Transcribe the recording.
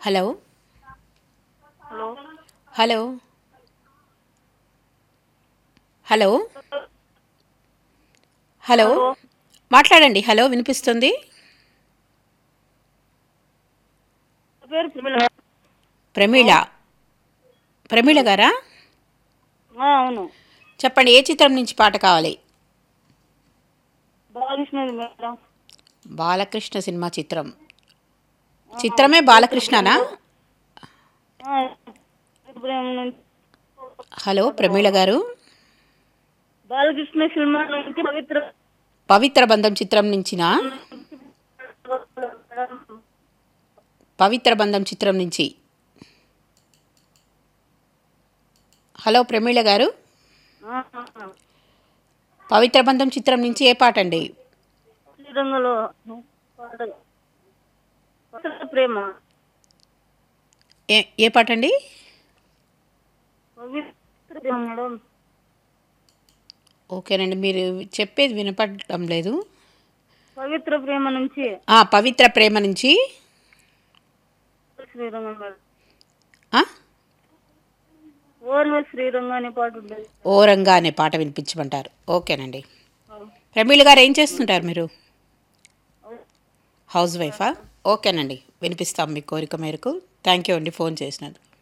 Hello hello hello hello hello మాట్లాడండి hello వినిపిస్తుంది నా పేరు ప్రమిళ ప్రమీళ ప్రమీళ గారా ఆ, అవును చెప్పండి ఏ చిత్రం నుంచి పాట కావాలి బాలకృష్ణది మేడం బాలకృష్ణ సినిమా చిత్రం చిత్రమే బాలకృష్ణనా ఆ, ప్రేమ నుంచి హలో ప్రమీళ గారు బాలకృష్ణ సినిమా నుంచి పవిత్ర పవిత్ర బంధం చిత్రం నుంచినా పవిత్ర బంధం చిత్రం నుంచి హలో ప్రమీళ గారు ఆ, ఆ, పవిత్ర బంధం చిత్రం నుంచి ఏ పాట అండి శ్రీరంగంలో పాట పవిత్ర ప్రేమ ఏ ఏ పాట అండి పవిత్ర ప్రేమ మేడం ఓకేనండి మీరు చెప్పేది వినపడటం లేదు పవిత్ర ప్రేమ నుంచి ఆ, పవిత్ర ప్రేమ నుంచి శ్రీరంగం మేడం ఆ? ఓర్వ శ్రీరంగం అనే పాట ఉంటుంది ఓరంగా అనే పాట వినిపించమంటారు ఓకేనండి ప్రమీళ గారు ఏం చేస్తుంటారు మీరు హౌస్ వైఫా ఓకేనండి వినిపిస్తాం మీ కోరిక మేరకు థ్యాంక్ యూ అండి ఫోన్ చేసినందుకు